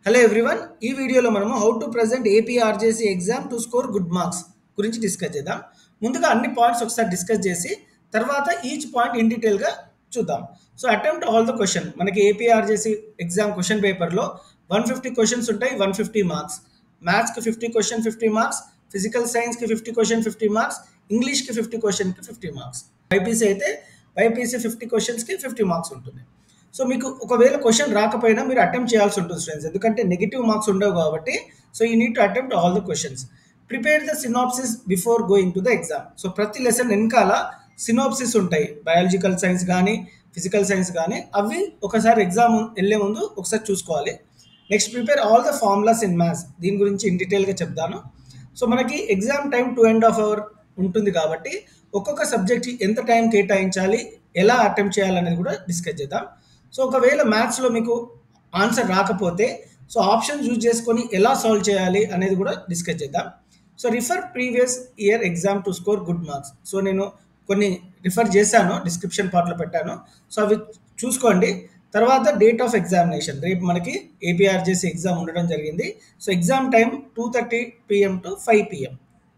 Hello everyone ఈ వీడియోలో మనము how to present APRJC exam to score good marks గురించి డిస్కస్ చేద్దాం ముందుగా అన్ని పాయింట్స్ ఒకసారి డిస్కస్ చేసి తర్వాత ఈచ్ పాయింట్ ఇన్ డీటెయిల్గా చూద్దాం so attempt all the question మనకి ఏపీఆర్జేసీ ఎగ్జామ్ క్వశ్చన్ పేపర్లో వన్ ఫిఫ్టీ క్వశ్చన్స్ ఉంటాయి వన్ ఫిఫ్టీ మార్క్స్ మ్యాథ్స్కి fifty question fifty marks physical సైన్స్కి ఫిఫ్టీ క్వశ్చన్ ఫిఫ్టీ మార్క్స్ ఇంగ్లీష్కి ఫిఫ్టీ క్వశ్చన్కి ఫిఫ్టీ మార్క్స్ బైపీసీ అయితే బైపీసీ ఫిఫ్టీ క్వశ్చన్స్కి ఫిఫ్టీ మార్క్స్ ఉంటుంది సో మీకు ఒకవేళ క్వశ్చన్ రాకపోయినా మీరు అటెంప్ట్ చేయాల్సి ఉంటుంది స్టూడెంట్స్ ఎందుకంటే నెగిటివ్ మార్క్స్ ఉండవు కాబట్టి so you need to attempt all the questions prepare the synopsis before going to the exam so ప్రతి లెసన్ వెనకాల సినాప్సిస్ ఉంటాయి బయాలజికల్ సైన్స్ కానీ ఫిజికల్ సైన్స్ కానీ అవి ఒకసారి ఎగ్జామ్ వెళ్ళే ముందు ఒకసారి చూసుకోవాలి next prepare all the formulas in maths దీని గురించి ఇన్ డీటెయిల్గా చెప్తాను సో మనకి exam time two and half hour ఉంటుంది కాబట్టి ఒక్కొక్క సబ్జెక్ట్ ఎంత టైం కేటాయించాలి ఎలా అటెంప్ట్ చేయాలనేది కూడా డిస్కస్ చేద్దాం సో ఒకవేళ మ్యాథ్స్లో మీకు ఆన్సర్ రాకపోతే సో ఆప్షన్ యూజ్ చేసుకొని ఎలా సాల్వ్ చేయాలి అనేది కూడా డిస్కస్ చేద్దాం so refer previous year exam to score good marks so నేను కొన్ని రిఫర్ చేశాను డిస్క్రిప్షన్ పార్ట్లో పెట్టాను సో అవి చూసుకోండి తర్వాత డేట్ ఆఫ్ ఎగ్జామినేషన్ రేపు మనకి ఏపీఆర్జేసీ ఎగ్జామ్ ఉండడం జరిగింది so exam time two thirty PM to five PM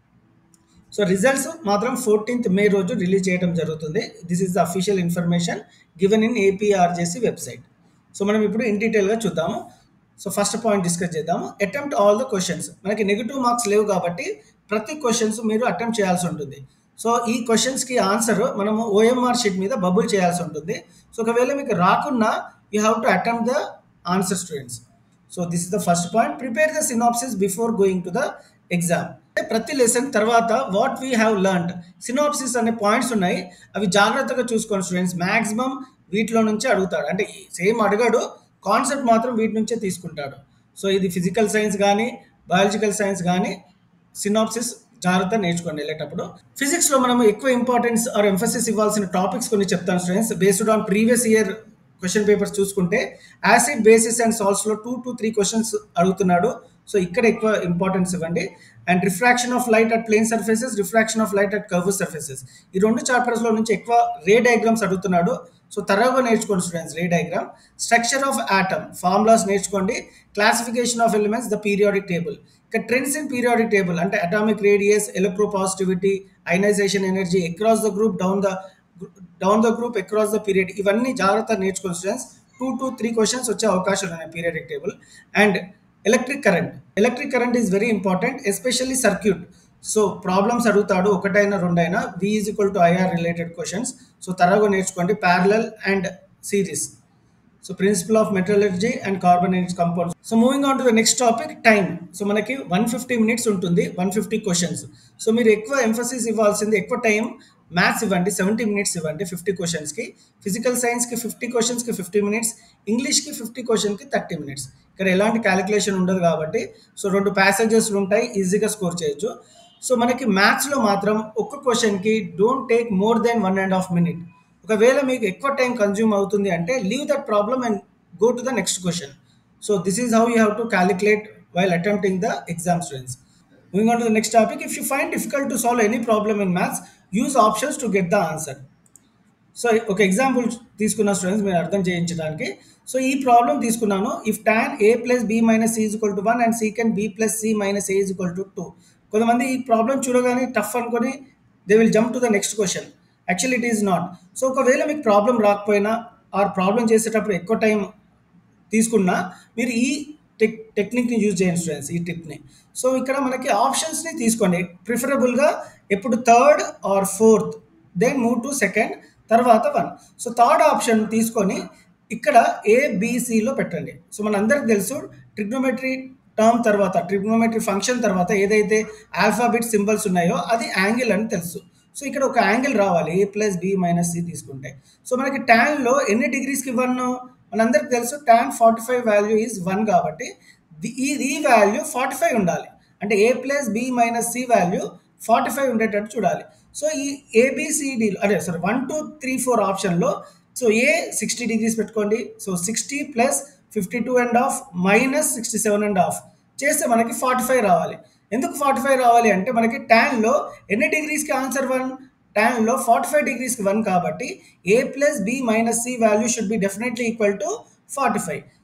so results మాత్రం ఫోర్టీన్త్ మే రోజు రిలీజ్ చేయడం జరుగుతుంది this is the official information given in APRJC website so మనం ఇప్పుడు ఇన్ డీటెయిల్గా చూద్దాము సో ఫస్ట్ పాయింట్ డిస్కస్ చేద్దాము అటెంప్ట్ ఆల్ ద క్వశ్చన్స్ మనకి నెగిటివ్ మార్క్స్ లేవు కాబట్టి ప్రతి క్వశ్చన్స్ మీరు అటెంప్ట్ చేయాల్సి ఉంటుంది సో ఈ క్వశ్చన్స్కి ఆన్సర్ మనము ఓఎంఆర్ షీట్ మీద బబుల్ చేయాల్సి ఉంటుంది సో ఒకవేళ మీకు రాకున్నా you have to attempt the answer students so this is the first point prepare the synopsis before going to the exam ప్రతి లెసన్ తర్వాత what we have learned synopsis అనే points ఉన్నాయి అవి జాగ్రత్తగా చూసుకోండి స్టూడెంట్స్ మ్యాక్సిమం వీటిలో నుంచే అడుగుతాడు అంటే సేమ్ అడగాడు కాన్సెప్ట్ మాత్రం వీటి నుంచే తీసుకుంటాడు సో ఇది ఫిజికల్ సైన్స్ కానీ బయాలజికల్ సైన్స్ కానీ సినాప్సిస్ జాగ్రత్త నేర్చుకోండి వెళ్ళేటప్పుడు ఫిజిక్స్లో మనం ఎక్కువ ఇంపార్టెన్స్ ఆర్ ఎంఫసిస్ ఇవ్వాల్సిన టాపిక్స్ కొన్ని చెప్తాను students based on previous year question papers చూసుకుంటే యాసిడ్ బేసిస్ అండ్ సాల్ట్స్లో టూ టు త్రీ క్వశ్చన్స్ అడుగుతున్నాడు సో ఇక్కడ ఎక్కువ ఇంపార్టెన్స్ ఇవ్వండి and refraction of light at plane surfaces refraction of light at curve surfaces ఈ రెండు చాప్టర్స్లో నుంచి ఎక్కువ రే డయాగ్రామ్స్ అడుగుతున్నాడు సో తరగా నేర్చుకోండి students ray diagram structure of atom formulas నేర్చుకోండి classification of elements the periodic table ఇక ట్రెండ్స్ ఇన్ పీరియాడిక్ టేబుల్ అంటే atomic radius electropositivity ionization energy across the group down the down the group across the period ఇవన్నీ జాగ్రత్త నేర్చుకోండి students two to three questions వచ్చే అవకాశాలు ఉన్నాయి periodic table and electric current electric current is very important especially circuit so problems అడుగుతాడు ఒకటైనా రెండైనా V is equal to IR related questions so తరగా నేర్చుకోండి parallel and series so principle of metallurgy and carbonate compounds so moving on to the next topic time so మనకి one fifty minutes ఉంటుంది one fifty questions so మీరు ఎక్కువ emphasis ఇవ్వాల్సింది ఎక్కువ time maths ఇవ్వండి seventy minutes ఇవ్వండి fifty క్వశ్చన్స్కి physical సైన్స్కి ఫిఫ్టీ క్వశ్చన్స్కి ఫిఫ్టీ మినిట్స్ ఇంగ్లీష్కి ఫిఫ్టీ క్వశ్చన్కి థర్టీ మినిట్స్ ఇక్కడ ఎలాంటి క్యాలిక్యులేషన్ ఉండదు కాబట్టి సో రెండు ప్యాసేజెస్లు ఉంటాయి ఈజీగా స్కోర్ చేయొచ్చు సో మనకి మ్యాథ్స్లో మాత్రం ఒక్క క్వశ్చన్కి don't take more than one and half minute ఒకవేళ మీకు ఎక్కువ టైం కన్జ్యూమ్ అవుతుంది అంటే leave that problem and go to the next question so this is how you have to calculate while attempting the exam students moving on to the next topic if you find difficult to solve any problem in maths use options to get the answer so ఒక example తీసుకున్న students మీరు అర్థం చేయించడానికి so ఈ problem తీసుకున్నాను if tan A plus B minus C equal to one and secant B plus C minus A equal to two కొంతమంది ఈ problem చూడగానే టఫ్ అనుకొని they will jump to the next question actually it is not so ఒకవేళ మీకు problem రాకపోయినా are problem చేసేటప్పుడు ఎక్కువ time తీసుకున్నా మీరు ఈ టెక్ టెక్నిక్ని యూజ్ చేయండి స్టూడెంట్స్ ఈ టిప్ని సో ఇక్కడ మనకి ఆప్షన్స్ని తీసుకోండి ప్రిఫరబుల్గా ఎప్పుడు third or fourth then move to second తర్వాత వన్ సో థర్డ్ ఆప్షన్ తీసుకొని ఇక్కడ ఏబిసిలో పెట్టండి సో మన అందరికి తెలుసు ట్రిగ్నోమెట్రీ టర్మ్ తర్వాత ట్రిగ్నోమెట్రీ ఫంక్షన్ తర్వాత ఏదైతే ఆల్ఫాబెట్ సింబల్స్ ఉన్నాయో అది యాంగిల్ అని తెలుసు సో ఇక్కడ ఒక యాంగిల్ రావాలి A plus B minus C తీసుకుంటే సో మనకి ట్యాన్లో ఎన్ని డిగ్రీస్కి వన్ మనందరికి తెలుసు tan forty five value is one కాబట్టి ఈ ఈ వాల్యూ ఫార్టీ ఫైవ్ ఉండాలి అంటే A plus B minus C value forty five ఉండేటట్టు చూడాలి సో ఈ ఏబిసిడిలో అదే sir one two three four ఆప్షన్లో సో ఏ సిక్స్టీ డిగ్రీస్ పెట్టుకోండి so sixty plus fifty two and half minus sixty seven and half చేస్తే మనకి ఫార్టీ ఫైవ్ రావాలి ఎందుకు ఫార్టీ ఫైవ్ రావాలి అంటే మనకి ట్యాన్లో ఎన్ని డిగ్రీస్కి ఆన్సర్ వన్ ట్యాన్లో ఫార్టీ ఫైవ్ డిగ్రీస్కి వన్ కాబట్టి A plus B minus C value should be definitely equal to forty five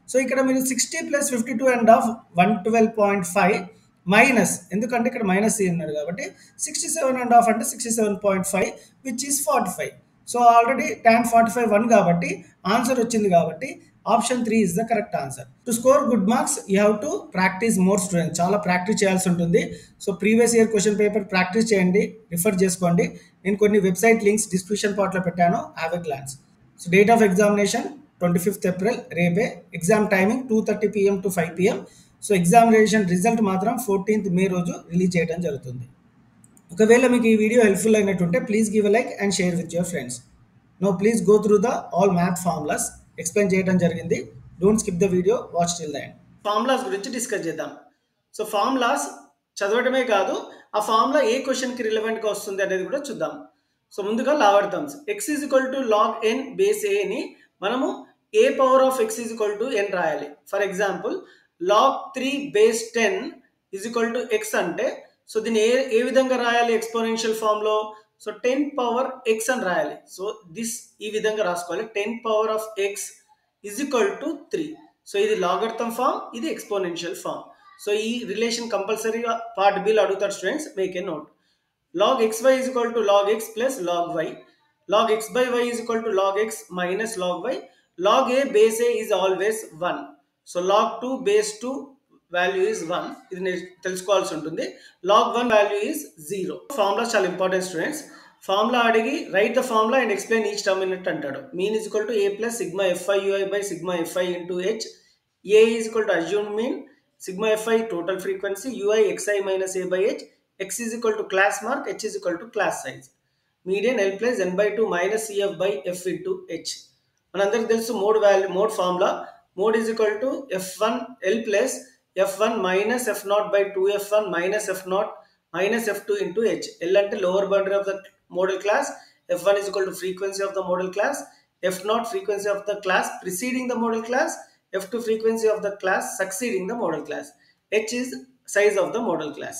so ఇక్కడ మీరు sixty plus fifty two and half one twelve point five minus ఎందుకంటే ఇక్కడ మైనస్ ఉన్నాడు కాబట్టి sixty seven and half అంటే sixty seven point five which is forty five so already tan forty five one కాబట్టి answer వచ్చింది కాబట్టి option three is the correct answer to score good marks you have to practise more students చాలా practice చేయాల్సి ఉంటుంది so previous year question paper practice చేయండి refer చేసుకోండి నేను కొన్ని వెబ్సైట్ లింక్స్ డిస్క్రిప్షన్ పార్ట్లో పెట్టాను have a glance so date of examination twenty fifth April రేపే exam timing two thirty PM to five PM so examination result మాత్రం fourteenth May రోజు release చేయడం జరుగుతుంది ఒకవేళ మీకు ఈ వీడియో హెల్ప్ఫుల్ అయినట్టుంటే please give like and share with your friends no please go through the all math formulas explain చేయడం జరిగింది don't skip the video watch till the end formulas గురించి డిస్కస్ చేద్దాం సో ఫార్ములాస్ చదవడమే కాదు ఆ formula ఏ క్వశ్చన్కి రిలవెంట్గా వస్తుంది అనేది కూడా చూద్దాం సో ముందుగా logarithms X is equal to log N base ఏని మనము A power of X is equal to N రాయాలి for example log three base ten is equal to X అంటే సో దీన్ని ఏ ఏ విధంగా రాయాలి ఎక్స్పోనెన్షియల్ ఫామ్లో సో టెన్ పవర్ ఎక్స్ అని రాయాలి సో దిస్ ఈ విధంగా రాసుకోవాలి ten power of X is equal to three so ఇది లాగర్థం ఫామ్ ఇది ఎక్స్పోనెన్షియల్ ఫామ్ సో ఈ రిలేషన్ కంపల్సరీగా పార్ట్ బిల్ అడుగుతారు students make a note log xy is equal to log x plus log y log x by y is equal to log x minus log y log a base a is always 1 so log 2 base 2 value is one ఇది నేను తెలుసుకోవాల్సి ఉంటుంది log one value is zero formula చాలా important students formula అడిగి write the formula and explain each term ఇన్నట్టు అంటాడు mean is equal to A plus sigma F I U I by sigma F I into H A is equal to assume mean sigma F I total frequency U I X I minus A by H x is equal to class mark, h is equal to class size. Median L plus n by 2 minus CF by F into H. మనందరికి తెలుసు mode value mode formula mode is equal to F one L plus F one minus F naught by two F one minus F naught minus F two into H L అంటే lower boundary of the modal class F one is equal to frequency of the modal class F naught frequency of the class preceding the modal class F two frequency of the class succeeding the modal class H is size of the modal class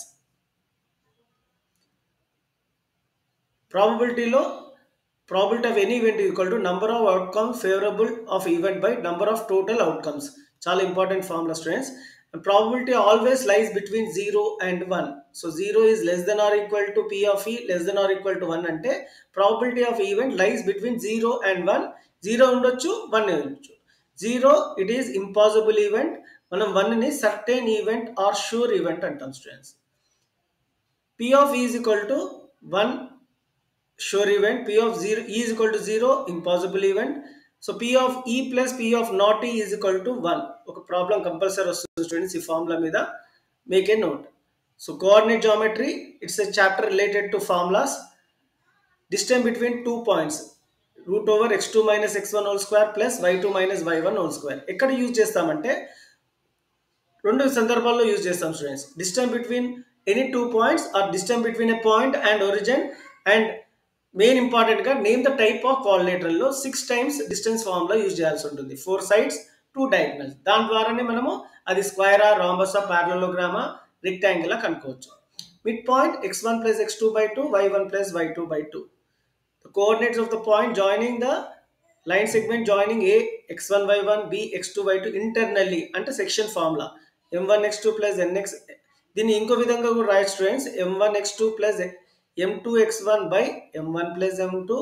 ప్రాబబిలిటీలో probability of any event equal to number of outcomes favourable of event by number of total outcomes చాలా important formula students probability always lies between zero and one so zero is less than or equal to P of E less than or equal to one అంటే probability of event lies between zero and one zero ఉండొచ్చు one ఉండొచ్చు zero it is impossible event మనం వన్ని certain event or sure event అంటాం students P of is equal to one sure event p of 0 e is equal to 0 impossible event so p of e plus p of not e is equal to 1 ఒక problem compulsory వస్తుంది students ఈ formula మీద make a note so coordinate geometry it's a chapter related to formulas distance between two points root over X two minus X one whole square plus Y two minus Y one whole square ఎక్కడ use చేస్తామంటే రెండు సందర్భాల్లో use చేస్తాం students distance between any two points or distance between a point and origin and main ఇంపార్టెంట్గా name the type of కోఆర్డినేటర్లో six times distance formula use చేయాల్సి ఉంటుంది four sides two diagonals దాని ద్వారానే మనము అది స్క్వైరా రాంబసా ప్యారలోగ్రామా రెక్టాంగిల్ కనుక్కోవచ్చు mid point X one plus X two by two Y one plus Y two by two the coordinates of the point joining the line segment joining A X one Y one B X two Y two internally అంటే section formula M one X two plus N X దీన్ని ఇంకో విధంగా కూడా రాయొచ్చు students M one X two plus m2 x1 by m1 plus m2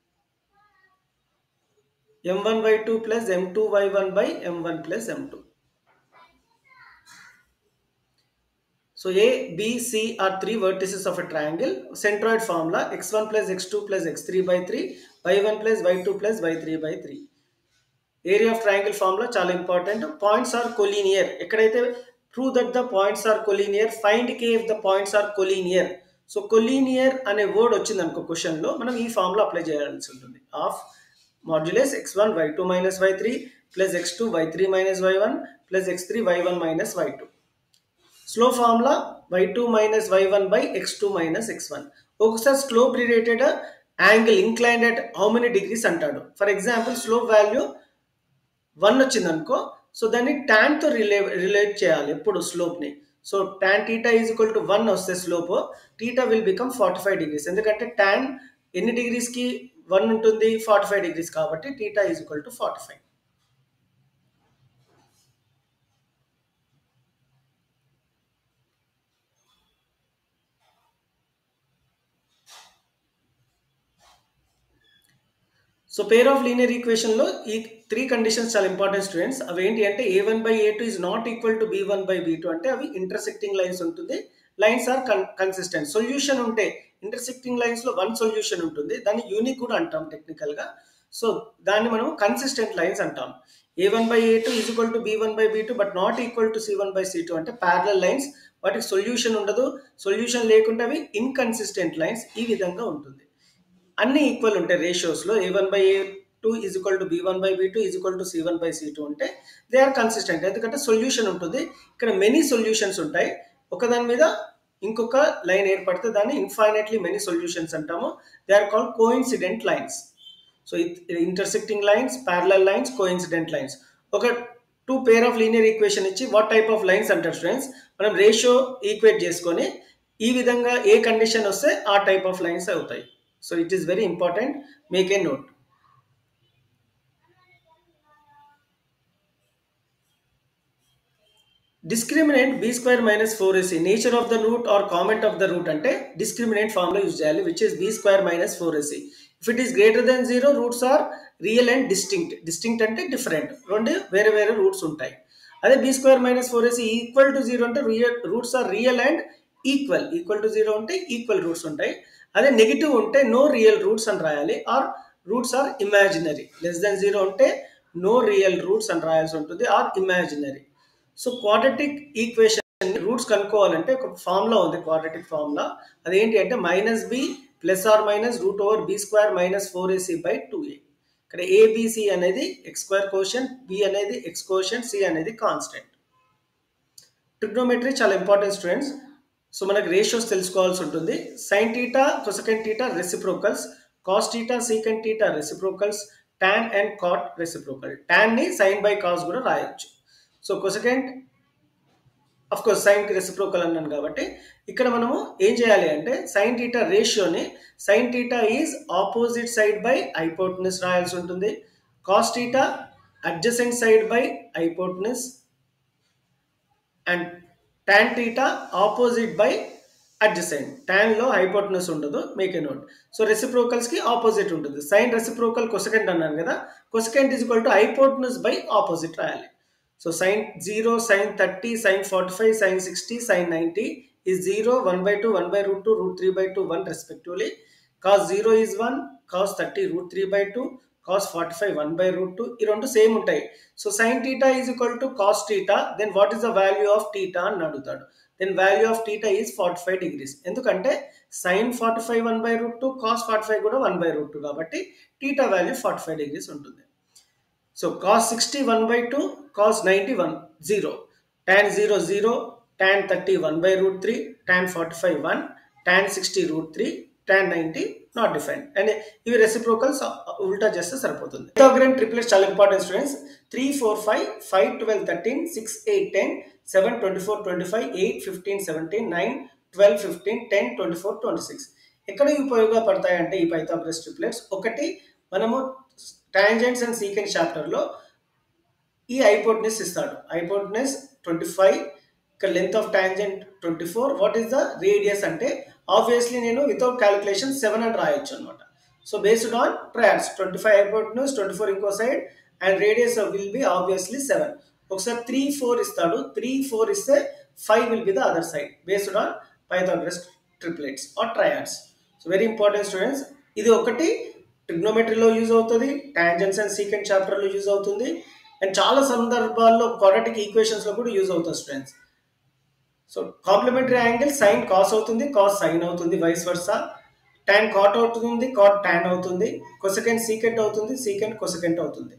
m1 by 2 plus m2 y1 by m1 plus m2 so a b c are three vertices of a triangle centroid formula x1 plus x2 plus x3 by 3 y1 plus y2 plus y3 by 3 area of triangle formula చాలా important points are collinear ఎక్కడైతే prove that the points are collinear find K if the points are collinear so collinear అనే word వచ్చింది అనుకో క్వశ్చన్లో మనం ఈ ఫామ్లో apply చేయాల్సి ఉంటుంది half modulus X one Y two minus Y three plus X two Y three minus Y one plus X three Y one minus Y two slope formula Y two minus Y one by X two minus X one ఒకసారి slope related angle inclined at how many degrees అంటాడు for example slope value one వచ్చింది అనుకో so దాన్ని ట్యాన్తో relate relate చేయాలి ఎప్పుడు స్లోప్ని so tan theta is equal to one వస్తే slope theta will become forty five degrees ఎందుకంటే ట్యాన్ ఎన్ని డిగ్రీస్కి వన్ ఉంటుంది ఫార్టీ ఫైవ్ డిగ్రీస్ కాబట్టి theta is equal to forty five so pair of linear ఈక్వేషన్లో ఈ త్రీ కండిషన్స్ చాలా important students అవి ఏంటి అంటే A one by A two is not equal to B one by B two అంటే అవి intersecting lines ఉంటుంది lines are con consistent solution ఉంటే ఇంటర్సెక్టింగ్ లైన్స్లో వన్ సొల్యూషన్ ఉంటుంది దాన్ని యూనిక్ కూడా అంటాం టెక్నికల్గా సో దాన్ని మనం కన్సిస్టెంట్ లైన్స్ అంటాం A one by A two is equal to B one by B two but not equal to C one by C two అంటే ప్యారలల్ లైన్స్ వాటికి సొల్యూషన్ ఉండదు సొల్యూషన్ లేకుండా అవి ఇన్కన్సిస్టెంట్ లైన్స్ ఈ విధంగా ఉంటుంది అన్ని ఈక్వల్ ఉంటాయి రేషియోస్లో A one by A two is equal to B one by B two is equal to C one by C two ఉంటే దే ఆర్ కన్సిస్టెంట్ ఎందుకంటే సొల్యూషన్ ఉంటుంది ఇక్కడ మెనీ సొల్యూషన్స్ ఉంటాయి ఒకదాని మీద ఇంకొక లైన్ ఏర్పడితే దాన్ని ఇన్ఫైనెట్లీ మెనీ సొల్యూషన్స్ అంటాము they are called coincident lines so intersecting lines parallel lines coincident lines ఒక two pair of linear equation ఇచ్చి వాట్ టైప్ ఆఫ్ లైన్స్ అంటారు స్టూడెంట్స్ మనం రేషియో ఈక్వేట్ చేసుకొని ఈ విధంగా ఏ కండిషన్ వస్తే ఆ టైప్ ఆఫ్ లైన్స్ అవుతాయి so it is very important make a note discriminate B square minus four A C nature of the root or comment of the route అంటే డిస్క్రిమినేట్ ఫార్ములా యూజ్ చేయాలి which is B square minus four A C if it is greater than zero roots are real and distinct distinct అంటే different రెండు వేరే వేరే roots ఉంటాయి అదే B square minus four A C equal to zero అంటే real roots are real and equal equal to zero ఉంటే equal roots ఉంటాయి అదే నెగిటివ్ ఉంటే నో రియల్ రూట్స్ అని రాయాలి or roots are imaginary less than zero ఉంటే నో రియల్ రూట్స్ అని రాయాల్సి ఉంటుంది or imaginary so quadratic equation roots కనుక్కోవాలంటే ఒక ఫార్ములా ఉంది క్వాడ్రటిక్ ఫార్ములా అదేంటి అంటే minus b plus or minus root over b square minus four ac by two a ఇక్కడ ఏబిసి అనేది ఎక్స్ స్క్వేర్ కోషన్ బి అనేది ఎక్స్ కోషన్ సి అనేది constant trigonometry చాలా ఇంపార్టెంట్ స్టూడెంట్స్ సో మనకు ratios తెలుసుకోవాల్సి ఉంటుంది sine theta cosecant theta reciprocals cos theta secant theta reciprocals tan and cot reciprocal tan ని sine by cos కూడా రాయొచ్చు so cosecant of course సైన్కి reciprocal అన్నాను కాబట్టి ఇక్కడ మనము ఏం చేయాలి అంటే సైన్ టీటా రేషియోని sine theta is opposite side by hypotenuse రాయాల్సి ఉంటుంది cos theta adjacent side by hypotenuse and tan theta opposite by adjacent టాన్లో హైపోటనస్ ఉండదు మేక్ ఏ నోట్ సో రెసిప్రోకల్స్కి ఆపోజిట్ ఉంటుంది సైన్ రెసిప్రోకల్ కొసకెంట్ అన్నాను కదా cosecant is equal to hypotenuse by opposite రాయాలి so sine zero sine thirty sine forty five sine sixty sine ninety is zero one by two one by root two root three by two one respectively cos zero is one cos thirty root three by two cos forty five one by root two ఈ రెండు same ఉంటాయి so sine theta is equal to cos theta then what is the value of theta అని అడుగుతాడు then value of theta is forty five degrees ఎందుకంటే sine forty five one by root two cos forty five కూడా one by root two కాబట్టి theta value forty five degrees ఉంటుంది so cos sixty one by two cos ninety one zero tan zero zero tan thirty one by root three tan forty five one tan sixty root three tan ninety not define and ఇవి reciprocals ఉల్టా చేస్తే సరిపోతుంది Pythagorean triplets చాలా important students three four five five twelve thirteen six eight ten seven twenty four twenty five eight fifteen seventeen nine twelve fifteen ten twenty four twenty six ఎక్కడ ఉపయోగపడతాయంటే ఈ Pythagoras triplets ఒకటి మనము tangents and secant చాప్టర్లో ఈ hypotenuse ఇస్తాడు hypotenuse twenty five ఇక్కడ length of tangent twenty four what is the radius అంటే ఆబ్వియస్లీ నేను వితౌట్ క్యాలిక్యులేషన్ సెవెన్ అని రాయొచ్చు అనమాట so based on trials twenty five hypotenuse twenty four ఇంకో side and radius will be obviously seven ఒకసారి three four ఇస్తాడు three four ఇస్తే five will be the other side based on Pythagoras triplets or triads so very important students ఇది ఒకటి ట్రిగ్నోమెట్రీలో use అవుతుంది tangents and secant చాప్టర్లో use అవుతుంది and చాలా సందర్భాల్లో క్వాడ్రాటిక్ ఈక్వేషన్స్లో కూడా యూజ్ అవుతుంది students so complementary angle sine cos అవుతుంది కాస్ సైన్ అవుతుంది వైస్ వర్సా టాన్ కాట్ అవుతుంది కాట్ టాన్ అవుతుంది కొసకెంట్ సీకెంట్ అవుతుంది సీకెంట్ కొసకెంట్ అవుతుంది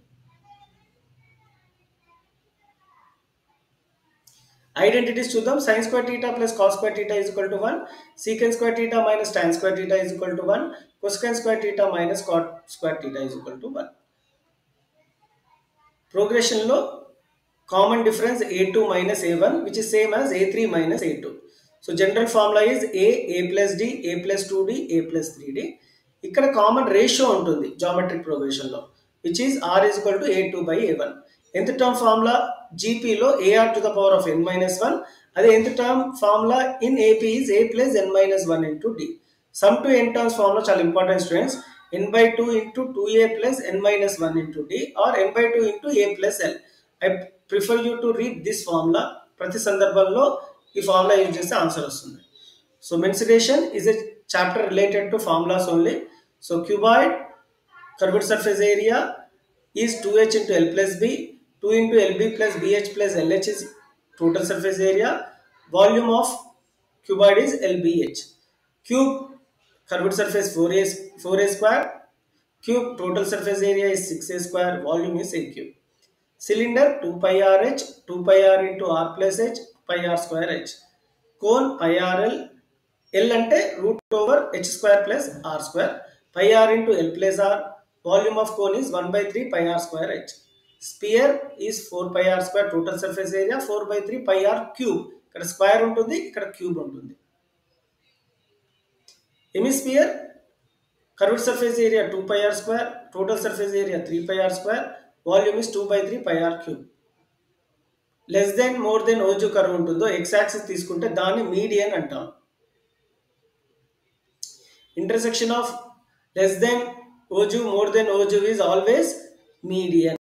ఐడెంటిటీస్ చూద్దాం sine square theta plus cos square theta is equal to one secant square theta minus tan square theta is equal to one cosecant square theta minus cot square theta is equal to one ప్రోగ్రెషన్లో common difference a two minus a one which is same as a three minus a two so general formula is a a plus d a plus two d a plus three d ఇక్కడ common ratio ఉంటుంది geometric ప్రోగ్రెషన్లో which is r is equal to a two by a one ఎంత term formula జీపీలో ar to the power of n minus one అదే ఎంత term formula in AP is a plus n minus one into d sum to n terms formula చాలా important students n by 2 into 2a plus n minus 1 into d or n by 2 into a plus l. I prefer you to read this formula. ప్రతి సందర్భంలో ఈ formula use చేస్తే answer వస్తుంది so mensuration is a chapter related to formulas only so cuboid curved surface area is 2h into L plus B, 2 into LB plus BH plus LH is total surface area. Volume of cuboid is LBH. Cube curved surface 4a, 4a square. Cube total surface area is 6a square. Volume is a cube. Cylinder 2 pi r h, 2 pi r into r plus h, pi r square h. Cone pi rl, L అంటే root over h square plus r square pi r into l plus r volume of cone is one by three pi r square h sphere is four pi r square total surface area four by three pi r cube ఇక్కడ square ఉంటుంది ఇక్కడ cube ఉంటుంది hemisphere curved surface area two pi r square total surface area three pi r square volume is two by three pi r cube less than more than ఓజు curve ఉంటుందో x axis తీసుకుంటే దాన్ని median అంటాం intersection of less than oju more than oju is always median